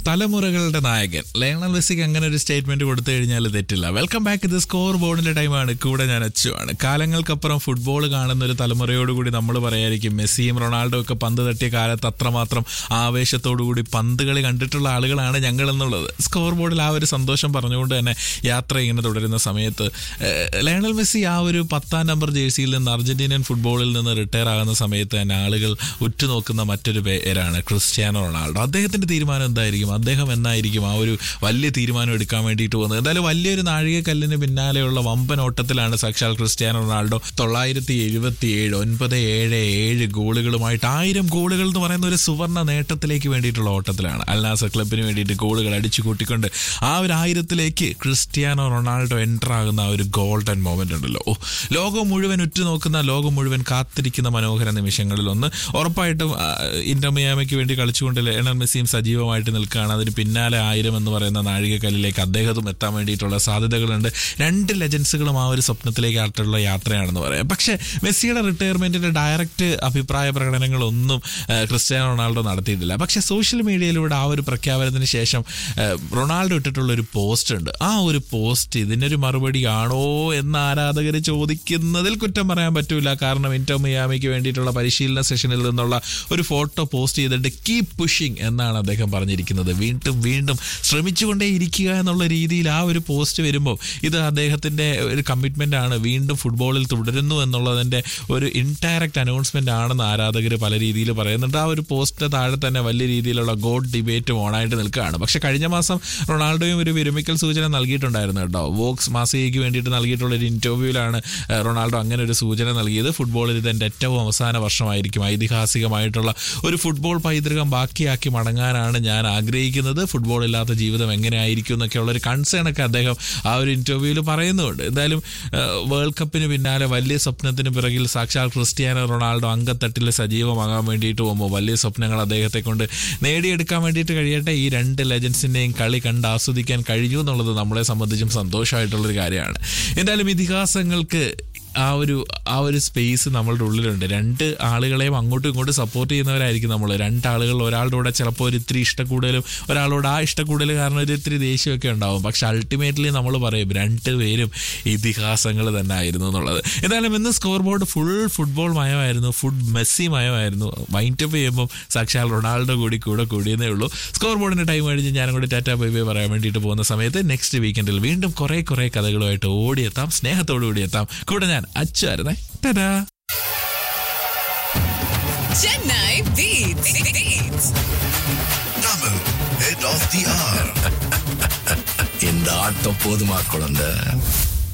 തലമുറകളുടെ നായകൻ ലയണൽ മെസ്സിക്ക് അങ്ങനെ ഒരു സ്റ്റേറ്റ്മെന്റ് കൊടുത്തു കഴിഞ്ഞാൽ തെറ്റില്ല വെൽക്കം ബാക്ക് ഇത് സ്കോർ ബോർഡിന്റെ ടൈമാണ് കൂടെ ഞാൻ അച്ചുവാണ് കാലങ്ങൾക്കപ്പുറം ഫുട്ബോൾ കാണുന്ന ഒരു തലമുറയോടുകൂടി നമ്മൾ പറയായിരിക്കും മെസ്സിയും റൊണാൾഡോ ഒക്കെ പന്ത് തട്ടിയ കാലത്ത് അത്രമാത്രം ആവേശത്തോടുകൂടി പന്ത് കളി കണ്ടിട്ടുള്ള ആളുകളാണ് ഞങ്ങൾ എന്നുള്ളത് സ്കോർ ബോർഡിൽ ആ ഒരു സന്തോഷം പറഞ്ഞുകൊണ്ട് തന്നെ യാത്ര ഇങ്ങനെ തുടരുന്ന സമയത്ത് ഏഹ്, ലയണൽ മെസ്സി ആ ഒരു പത്താം നമ്പർ ജേഴ്സിയിൽ നിന്ന് അർജന്റീനിയൻ ഫുട്ബോളിൽ നിന്ന് റിട്ടയർ ആകുന്ന സമയത്ത് തന്നെ ആളുകൾ ഉറ്റുനോക്കുന്ന മറ്റൊരു പേരാണ് ക്രിസ്ത്യാനോ റൊണാൾഡോ അദ്ദേഹത്തിന്റെ തീരുമാനം എന്തായിരിക്കും അദ്ദേഹം എന്നായിരിക്കും ആ ഒരു വലിയ തീരുമാനം എടുക്കാൻ വേണ്ടിയിട്ട് പോകുന്നത് എന്തായാലും വലിയൊരു നാഴികക്കല്ലിന് പിന്നാലെയുള്ള വമ്പൻ ഓട്ടത്തിലാണ് സാക്ഷാൽ ക്രിസ്ത്യാനോ റൊണാൾഡോ തൊള്ളായിരത്തി എഴുപത്തി ഏഴ് ഒൻപത് ഏഴ് ഏഴ് ഗോളുകളുമായിട്ട് ആയിരം ഗോളുകൾ എന്ന് പറയുന്ന ഒരു സുവർണ്ണ നേട്ടത്തിലേക്ക് വേണ്ടിയിട്ടുള്ള ഓട്ടത്തിലാണ് അൽനാസർ ക്ലബിന് വേണ്ടിയിട്ട് ഗോളുകൾ അടിച്ചു കൂട്ടിക്കൊണ്ട് ആ ഒരു ആയിരത്തിലേക്ക് ക്രിസ്ത്യാനോ റൊണാൾഡോ എൻ്റർ ആകുന്ന ആ ഒരു ഗോൾഡൻ മൊമെന്റ് ഉണ്ടല്ലോ ഓ ലോകം മുഴുവൻ ഉറ്റുനോക്കുന്ന ലോകം മുഴുവൻ കാത്തിരിക്കുന്ന മനോഹര നിമിഷങ്ങളിൽ ഒന്ന് ഉറപ്പായിട്ടും ആ, ഇന്റർ മിയാമിക്ക് വേണ്ടി കളിച്ചുകൊണ്ട് ലയണൽ മെസ്സിയും സജീവമായിട്ട് നിൽക്കുകയാണ് അതിന് പിന്നാലെ ആയിരം എന്ന് പറയുന്ന നാഴികക്കല്ലിലേക്ക് അദ്ദേഹത്തും എത്താൻ വേണ്ടിയിട്ടുള്ള സാധ്യതകളുണ്ട് രണ്ട് ലെജൻസുകളും ആ ഒരു സ്വപ്നത്തിലേക്ക് ആയിട്ടുള്ള യാത്രയാണെന്ന് പറയാം പക്ഷേ മെസ്സിയുടെ റിട്ടയർമെന്റിന്റെ ഡയറക്റ്റ് അഭിപ്രായ പ്രകടനങ്ങളൊന്നും ആ, ക്രിസ്ത്യാനോ റൊണാൾഡോ നടത്തിയിട്ടില്ല പക്ഷേ സോഷ്യൽ മീഡിയയിലൂടെ ആ ഒരു പ്രഖ്യാപനത്തിന് ശേഷം ആ, റൊണാൾഡോ ഇട്ടിട്ടുള്ള ഒരു പോസ്റ്റ് ഉണ്ട് ആ ഒരു പോസ്റ്റ് ഇതിനൊരു മറുപടി ആണോ എന്ന് ആരാധകർ ചോദിക്കുന്നതിൽ കുറ്റം പറയാൻ പറ്റൂല കാരണം ഇന്റർ മിയാമിക്ക് വേണ്ടിയിട്ടുള്ള പരിശീലന സെഷനിൽ നിന്നുള്ള ഒരു ഫോട്ടോ പോസ്റ്റ് ചെയ്തിട്ട് കീപ് പുഷിങ് എന്നാണ് അദ്ദേഹം പറഞ്ഞിരിക്കുന്നത് വീണ്ടും വീണ്ടും ശ്രമിച്ചുകൊണ്ടേ ഇരിക്കുക എന്നുള്ള രീതിയിൽ ആ ഒരു പോസ്റ്റ് വരുമ്പോൾ ഇത് അദ്ദേഹത്തിന്റെ ഒരു കമ്മിറ്റ്മെന്റ് ആണ് വീണ്ടും ഫുട്ബോളിൽ തുടരുന്നു എന്നുള്ളതിന്റെ ഒരു ഇൻഡയറക്റ്റ് അനൗൺസ്മെന്റ് ആണെന്ന് ആരാധകർ പല രീതിയിൽ പറയുന്നുണ്ട് ആ ഒരു പോസ്റ്റിന്റെ താഴെ തന്നെ വലിയ രീതിയിലുള്ള ഗോഡ് ഡിബേറ്റും ഓണായിട്ട് നിൽക്കുകയാണ് പക്ഷെ കഴിഞ്ഞ മാസം റൊണാൾഡോയും ഒരു വിരമിക്കൽ സൂചന നൽകിയിട്ടുണ്ടായിരുന്നു കേട്ടോ വോക്സ് മാസികയ്ക്ക് വേണ്ടിയിട്ട് നൽകിയിട്ടുള്ള ഒരു ഇന്റർവ്യൂവിലാണ് ഏഹ്, റൊണാൾഡോ അങ്ങനെ ഒരു സൂചന നൽകിയത് ഫുട്ബോളിൽ ഇത് എൻ്റെ ഏറ്റവും അവസാന വർഷമായിരിക്കും ഐതിഹാസികമായിട്ടുള്ള ഒരു ഫുട്ബോൾ പൈതൃകം ബാക്കിയാക്കി മടങ്ങാനാണ് ഞാൻ ആഗ്രഹിക്കുന്നത് ഫുട്ബോൾ ഇല്ലാത്ത ജീവിതം എങ്ങനെയായിരിക്കും എന്നൊക്കെയുള്ള ഒരു കൺസേൺ ഒക്കെ അദ്ദേഹം ആ ഒരു ഇന്റർവ്യൂവിൽ പറയുന്നുണ്ട് എന്തായാലും ഏഹ്, വേൾഡ് കപ്പിന് പിന്നാലെ വലിയ സ്വപ്നത്തിന് പിറകിൽ സാക്ഷാൽ ക്രിസ്ത്യാനോ റൊണാൾഡോ അങ്കത്തട്ടിൽ സജീവമാകാൻ വേണ്ടിയിട്ട് പോകുമ്പോൾ വലിയ സ്വപ്നങ്ങൾ അദ്ദേഹത്തെ കൊണ്ട് നേടിയെടുക്കാൻ വേണ്ടിയിട്ട് കഴിയട്ടെ ഈ രണ്ട് ലെജൻസിൻ്റെയും കളി കണ്ട് ആസ്വദിക്കാൻ കഴിഞ്ഞു എന്നുള്ളത് നമ്മളെ സംബന്ധിച്ചും സന്തോഷമായിട്ടുള്ളൊരു കാര്യമാണ് എന്തായാലും ഇതിഹാസങ്ങൾക്ക് ആ ഒരു ആ ഒരു സ്പേസ് നമ്മളുടെ ഉള്ളിലുണ്ട് രണ്ട് ആളുകളെയും അങ്ങോട്ടും ഇങ്ങോട്ടും സപ്പോർട്ട് ചെയ്യുന്നവരായിരിക്കും നമ്മൾ രണ്ടാളുകൾ ഒരാളുടെ കൂടെ ചിലപ്പോൾ ഒരു ഇത്തിരി ഇഷ്ടക്കൂടുതലും ഒരാളോട് ആ ഇഷ്ടക്കൂടുതൽ കാരണം ഒരു ഇത്തിരി ദേഷ്യമൊക്കെ ഉണ്ടാവും പക്ഷെ അൾട്ടിമേറ്റ്ലി നമ്മൾ പറയും രണ്ടുപേരും ഇതിഹാസങ്ങൾ തന്നെ ആയിരുന്നു എന്നുള്ളത് എന്തായാലും ഇന്ന് സ്കോർ ബോർഡ് ഫുൾ ഫുട്ബോൾ മയമായിരുന്നു ഫുഡ് മെസ്സി മയമായിരുന്നു വൈൻഡ് അപ്പ് ചെയ്യുമ്പോൾ സാക്ഷാൽ റൊണാൾഡോ കൂടി കൂടെ കൂടിയെന്നേ ഉള്ളൂ സ്കോർ ബോർഡിന്റെ ടൈം കഴിഞ്ഞ് ഞാനും കൂടി ടാറ്റ ബൈ ബൈ പറയാൻ വേണ്ടിയിട്ട് പോകുന്ന സമയത്ത് നെക്സ്റ്റ് വീക്കെൻഡിൽ വീണ്ടും കുറെ കുറെ കഥകളുമായിട്ട് ഓടിയെത്താം സ്നേഹത്തോടു കൂടി എത്താം കൂടെ ഞാൻ അച്ചായിരുന്നേ Tata Chennai Beats. Beats. Double head of the hour. இந்த ஆட்டம் போதுமா குழந்தை